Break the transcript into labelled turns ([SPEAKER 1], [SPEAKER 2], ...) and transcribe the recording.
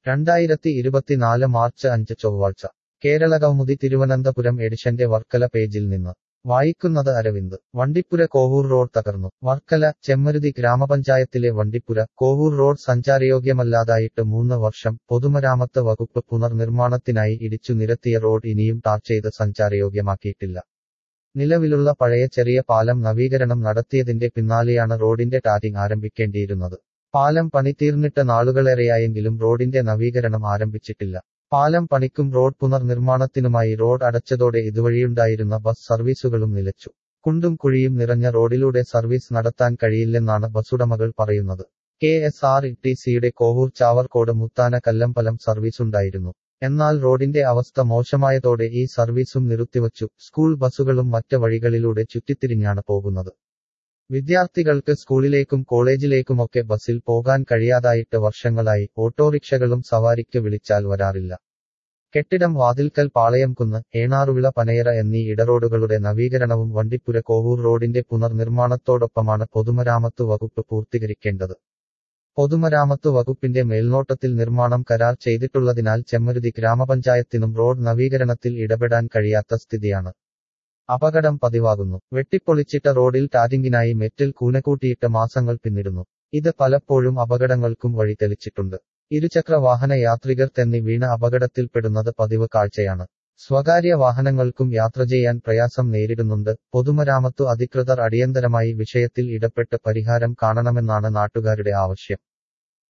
[SPEAKER 1] രണ്ടായിരത്തി ഇരുപത്തിനാല് മാർച്ച് അഞ്ച് ചൊവ്വാഴ്ച കേരള കൗമുദി തിരുവനന്തപുരം എഡിഷന്റെ വർക്കല പേജിൽ നിന്ന് വായിക്കുന്നത് അരവിന്ദ് വണ്ടിപ്പുര കോവൂർ റോഡ് തകർന്നു വർക്കല ചെമ്മരുതി ഗ്രാമപഞ്ചായത്തിലെ വണ്ടിപ്പുര കോവൂർ റോഡ് സഞ്ചാരയോഗ്യമല്ലാതായിട്ട് മൂന്ന് വർഷം പൊതുമരാമത്ത് വകുപ്പ് പുനർനിർമ്മാണത്തിനായി ഇടിച്ചു നിരത്തിയ റോഡ് ഇനിയും ടാർ ചെയ്ത് സഞ്ചാരയോഗ്യമാക്കിയിട്ടില്ല നിലവിലുള്ള പഴയ ചെറിയ പാലം നവീകരണം നടത്തിയതിന്റെ പിന്നാലെയാണ് റോഡിന്റെ ടാറിംഗ് ആരംഭിക്കേണ്ടിയിരുന്നത് പാലം പണി തീർന്നിട്ട് നാളുകളേറെയായെങ്കിലും റോഡിന്റെ നവീകരണം ആരംഭിച്ചിട്ടില്ല പാലം പണിക്കും റോഡ് പുനർനിർമ്മാണത്തിനുമായി റോഡ് അടച്ചതോടെ ഇതുവഴിയുണ്ടായിരുന്ന ബസ് സർവീസുകളും നിലച്ചു കുണ്ടും കുഴിയും നിറഞ്ഞ റോഡിലൂടെ സർവീസ് നടത്താൻ കഴിയില്ലെന്നാണ് ബസ്സുടമകൾ പറയുന്നത് കെ എസ് ആർ ടി സിയുടെ കോവൂർ ചാവർക്കോട് മുത്താന കല്ലമ്പലം സർവീസുണ്ടായിരുന്നു എന്നാൽ റോഡിന്റെ അവസ്ഥ മോശമായതോടെ ഈ സർവീസും നിർത്തിവച്ചു സ്കൂൾ ബസ്സുകളും മറ്റ് വഴികളിലൂടെ ചുറ്റിത്തിരിഞ്ഞാണ് പോകുന്നത് വിദ്യാർത്ഥികൾക്ക് സ്കൂളിലേക്കും കോളേജിലേക്കുമൊക്കെ ബസ്സിൽ പോകാൻ കഴിയാതായിട്ട് വർഷങ്ങളായി ഓട്ടോറിക്ഷകളും സവാരിക്ക് വിളിച്ചാൽ വരാറില്ല കെട്ടിടം വാതിൽക്കൽ പാളയംകുന്ന് ഏണാറുവിള പനയറ എന്നീ ഇടറോഡുകളുടെ നവീകരണവും വണ്ടിപ്പുര കോവൂർ റോഡിന്റെ പുനർനിർമ്മാണത്തോടൊപ്പമാണ് പൊതുമരാമത്ത് വകുപ്പ് പൂർത്തീകരിക്കേണ്ടത് പൊതുമരാമത്ത് വകുപ്പിന്റെ മേൽനോട്ടത്തിൽ നിർമ്മാണം കരാർ ചെയ്തിട്ടുള്ളതിനാൽ ചെമ്മരുതി ഗ്രാമപഞ്ചായത്തിനും റോഡ് നവീകരണത്തിൽ ഇടപെടാൻ കഴിയാത്ത സ്ഥിതിയാണ് അപകടം പതിവാകുന്നു വെട്ടിപ്പൊളിച്ചിട്ട റോഡിൽ ടാരിങ്ങിനായി മെറ്റൽ കൂനക്കൂട്ടിയിട്ട് മാസങ്ങൾ പിന്നിടുന്നു ഇത് പലപ്പോഴും അപകടങ്ങൾക്കും വഴി തെളിച്ചിട്ടുണ്ട് ഇരുചക്ര വാഹന യാത്രികർ തെന്നി വീണ അപകടത്തിൽപ്പെടുന്നത് പതിവ് കാഴ്ചയാണ് സ്വകാര്യ വാഹനങ്ങൾക്കും യാത്ര ചെയ്യാൻ പ്രയാസം നേരിടുന്നുണ്ട് പൊതുമരാമത്തു അധികൃതർ അടിയന്തരമായി വിഷയത്തിൽ ഇടപെട്ട് പരിഹാരം കാണണമെന്നാണ് നാട്ടുകാരുടെ ആവശ്യം